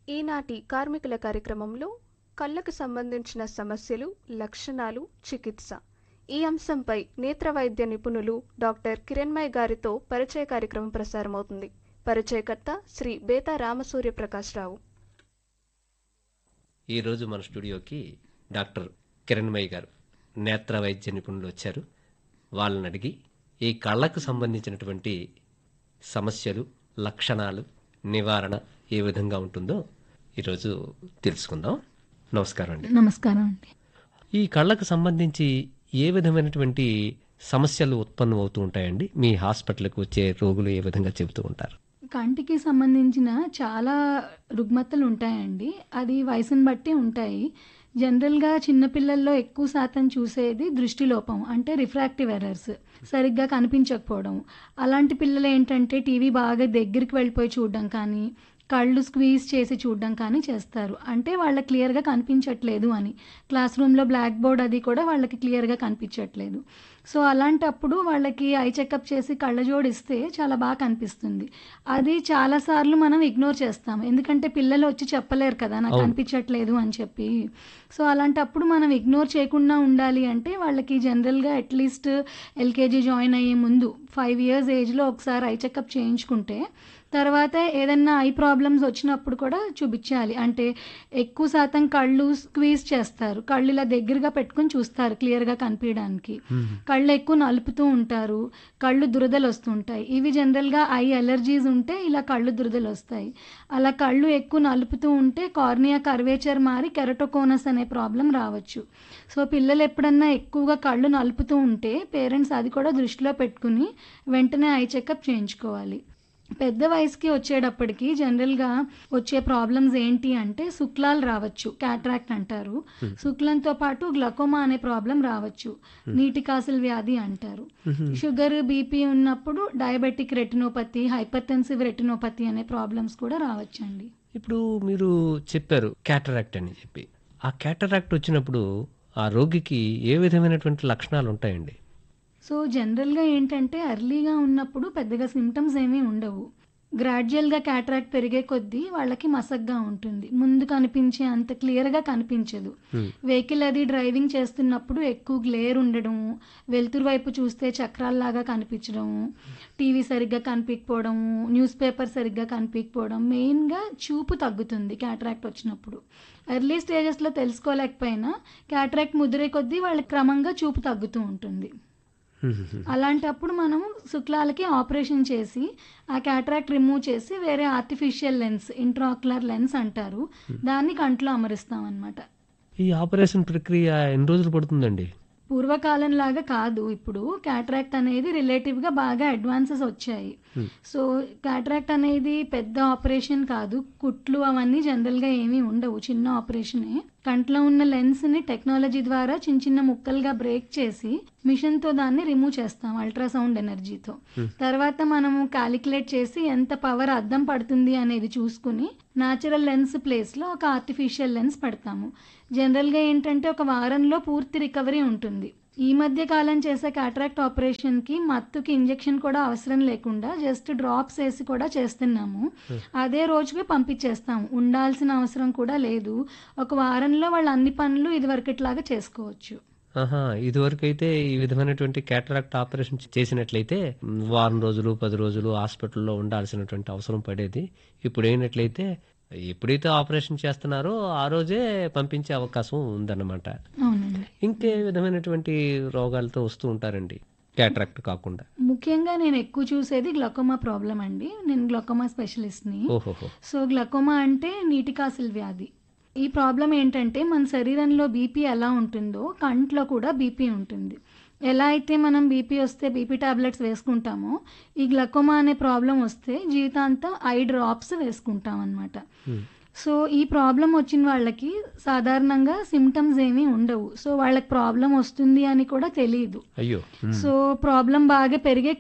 ఈనాటి కార్మికుల కార్యక్రమంలో కళ్ళకు సంబంధించిన సమస్యలు లక్షణాలు చికిత్స ఈ అంశంపై నేత్ర వైద్య నిపుణులు డాక్టర్ కిరణ్మయ్ గారితో పరిచయ కార్యక్రమం ప్రసారమవుతుంది పరిచయకర్త శ్రీ బేతా రామసూర్య ప్రకాష్ రావు ఈరోజు మన స్టూడియోకి డాక్టర్ కిరణ్మయ్య గారు నేత్ర వైద్య నిపుణులు వచ్చారు వాళ్ళని అడిగి ఈ కళ్ళకు సంబంధించినటువంటి సమస్యలు లక్షణాలు నివారణ ఏ విధంగా ఉంటుందో ఈరోజు తెలుసుకుందాం నమస్కారం అండి నమస్కారం అండి ఈ కళ్ళకు సంబంధించి ఏ విధమైనటువంటి సమస్యలు ఉత్పన్నం అవుతూ ఉంటాయండి మీ హాస్పిటల్కి వచ్చే రోగులు ఏ విధంగా చెబుతూ ఉంటారు కంటికి సంబంధించిన చాలా రుగ్మతలు ఉంటాయండి అది వయసుని బట్టి ఉంటాయి జనరల్గా చిన్నపిల్లల్లో ఎక్కువ శాతం చూసేది దృష్టి లోపం అంటే రిఫ్రాక్టివ్ ఎర్రర్స్ సరిగ్గా కనిపించకపోవడం అలాంటి పిల్లలు ఏంటంటే టీవీ బాగా దగ్గరికి వెళ్ళిపోయి చూడడం కానీ కళ్ళు స్క్వీజ్ చేసి చూడడం కానీ చేస్తారు అంటే వాళ్ళకి క్లియర్గా కనిపించట్లేదు అని క్లాస్ రూమ్లో బ్లాక్ బోర్డ్ అది కూడా వాళ్ళకి క్లియర్గా కనిపించట్లేదు సో అలాంటప్పుడు వాళ్ళకి ఐ చెకప్ చేసి కళ్ళజోడు ఇస్తే చాలా బాగా కనిపిస్తుంది అది చాలాసార్లు మనం ఇగ్నోర్ చేస్తాం ఎందుకంటే పిల్లలు వచ్చి చెప్పలేరు కదా నాకు అవును. కనిపించట్లేదు అని చెప్పి సో అలాంటప్పుడు మనం ఇగ్నోర్ చేయకుండా ఉండాలి అంటే వాళ్ళకి జనరల్గా అట్లీస్ట్ ఎల్కేజీ జాయిన్ అయ్యే ముందు ఫైవ్ ఇయర్స్ ఏజ్లో ఒకసారి ఐ చెకప్ చేయించుకుంటే తర్వాత ఏదన్నా ఐ ప్రాబ్లమ్స్ వచ్చినప్పుడు కూడా చూపించాలి అంటే ఎక్కువ శాతం కళ్ళు స్క్వీజ్ చేస్తారు కళ్ళు ఇలా దగ్గరగా పెట్టుకొని చూస్తారు క్లియర్గా కనిపించడానికి కళ్ళు ఎక్కువ నలుపుతూ ఉంటారు కళ్ళు దురదలు వస్తుంటాయి ఇవి జనరల్గా ఐ అలర్జీస్ ఉంటే ఇలా కళ్ళు దురదలు వస్తాయి అలా కళ్ళు ఎక్కువ నలుపుతూ ఉంటే కార్నియా కర్వేచర్ మారి కెరటోకోనస్ అనే ప్రాబ్లం రావచ్చు సో పిల్లలు ఎప్పుడన్నా ఎక్కువగా కళ్ళు నలుపుతూ ఉంటే పేరెంట్స్ అది కూడా దృష్టిలో పెట్టుకుని వెంటనే ఐ చెకప్ చేయించుకోవాలి పెద్ద వయసుకి వచ్చేటప్పటికి జనరల్గా వచ్చే ప్రాబ్లమ్స్ ఏంటి అంటే శుక్లాలు రావచ్చు క్యాట్రాక్ట్ అంటారు శుక్లంతో పాటు గ్లకోమా అనే ప్రాబ్లం రావచ్చు నీటి కాసుల వ్యాధి అంటారు షుగర్ బీపీ ఉన్నప్పుడు డయాబెటిక్ రెటినోపతి హైపర్టెన్సివ్ రెటినోపతి అనే ప్రాబ్లమ్స్ కూడా రావచ్చండి ఇప్పుడు మీరు చెప్పారు క్యాటరాక్ట్ అని చెప్పి ఆ క్యాటరాక్ట్ వచ్చినప్పుడు ఆ రోగికి ఏ విధమైనటువంటి లక్షణాలు ఉంటాయండి సో జనరల్గా ఏంటంటే ఎర్లీగా ఉన్నప్పుడు పెద్దగా సిమ్టమ్స్ ఏమీ ఉండవు గ్రాడ్యువల్గా క్యాట్రాక్ట్ పెరిగే కొద్దీ వాళ్ళకి మసగ్గా ఉంటుంది ముందు కనిపించే అంత క్లియర్గా కనిపించదు వెహికల్ అది డ్రైవింగ్ చేస్తున్నప్పుడు ఎక్కువ గ్లేర్ ఉండడం వెలుతురు వైపు చూస్తే చక్రాల్లాగా కనిపించడం టీవీ సరిగ్గా కనిపించకపోవడం న్యూస్ పేపర్ సరిగ్గా కనిపించకపోవడం మెయిన్గా చూపు తగ్గుతుంది క్యాట్రాక్ట్ వచ్చినప్పుడు ఎర్లీ స్టేజెస్లో తెలుసుకోలేకపోయినా క్యాట్రాక్ట్ ముదిరే కొద్దీ వాళ్ళకి క్రమంగా చూపు తగ్గుతూ ఉంటుంది అలాంటప్పుడు మనం శుక్లాలకి ఆపరేషన్ చేసి ఆ క్యాట్రాక్ట్ రిమూవ్ చేసి వేరే ఆర్టిఫిషియల్ లెన్స్ ఇంట్రాక్యులర్ లెన్స్ అంటారు దాన్ని కంట్లో అమరుస్తాం అనమాట ఈ ఆపరేషన్ ప్రక్రియ ఎన్ని రోజులు పడుతుందండి పూర్వకాలం లాగా కాదు ఇప్పుడు క్యాట్రాక్ట్ అనేది రిలేటివ్గా బాగా అడ్వాన్సెస్ వచ్చాయి సో క్యాట్రాక్ట్ అనేది పెద్ద ఆపరేషన్ కాదు కుట్లు అవన్నీ జనరల్గా ఏమీ ఉండవు చిన్న ఆపరేషనే కంట్లో ఉన్న లెన్స్ని టెక్నాలజీ ద్వారా చిన్న చిన్న ముక్కలుగా బ్రేక్ చేసి మిషన్తో దాన్ని రిమూవ్ చేస్తాం అల్ట్రాసౌండ్ ఎనర్జీతో తర్వాత మనము క్యాలిక్యులేట్ చేసి ఎంత పవర్ అద్దం పడుతుంది అనేది చూసుకుని న్యాచురల్ లెన్స్ ప్లేస్లో ఒక ఆర్టిఫిషియల్ లెన్స్ పెడతాము జనరల్గా ఏంటంటే ఒక వారంలో పూర్తి రికవరీ ఉంటుంది ఈ మధ్య కాలం చేసే కాట్రాక్ట్ ఆపరేషన్కి మత్తుకి ఇంజెక్షన్ కూడా అవసరం లేకుండా జస్ట్ డ్రాప్స్ వేసి కూడా చేస్తున్నాము అదే రోజుకి పంపించేస్తాము ఉండాల్సిన అవసరం కూడా లేదు ఒక వారంలో వాళ్ళు అన్ని పనులు ఇదివరకట్లాగా చేసుకోవచ్చు ఆహా ఇదివరకు అయితే ఈ విధమైనటువంటి క్యాటరాక్ట్ ఆపరేషన్ చేసినట్లయితే మ్, వారం రోజులు పది రోజులు హాస్పిటల్లో ఉండాల్సినటువంటి అవసరం పడేది ఇప్పుడు అయినట్లయితే ఎప్పుడైతే ఆపరేషన్ చేస్తున్నారో ఆ రోజే పంపించే అవకాశం ఉందన్నమాట అవునండి ఇంకే విధమైనటువంటి రోగాలతో వస్తూ ఉంటారండి క్యాటరాక్ట్ కాకుండా ముఖ్యంగా నేను ఎక్కువ చూసేది గ్లకోమా ప్రాబ్లం అండి నేను గ్లకోమా స్పెషలిస్ట్ని ఓహోహో సో గ్లకోమా అంటే నీటి కాసుల వ్యాధి ఈ ప్రాబ్లం ఏంటంటే మన శరీరంలో బీపీ ఎలా ఉంటుందో కంట్లో కూడా బీపీ ఉంటుంది ఎలా అయితే మనం బీపీ వస్తే బీపీ టాబ్లెట్స్ వేసుకుంటామో ఈ గ్లకోమా అనే ప్రాబ్లం వస్తే జీవితాంతం ఐ డ్రాప్స్ వేసుకుంటాం అనమాట సో ఈ ప్రాబ్లం వచ్చిన వాళ్ళకి సాధారణంగా సిమ్టమ్స్ ఏమీ ఉండవు సో వాళ్ళకి ప్రాబ్లం వస్తుంది అని కూడా తెలియదు అయ్యో సో ప్రాబ్లం బాగా పెరిగే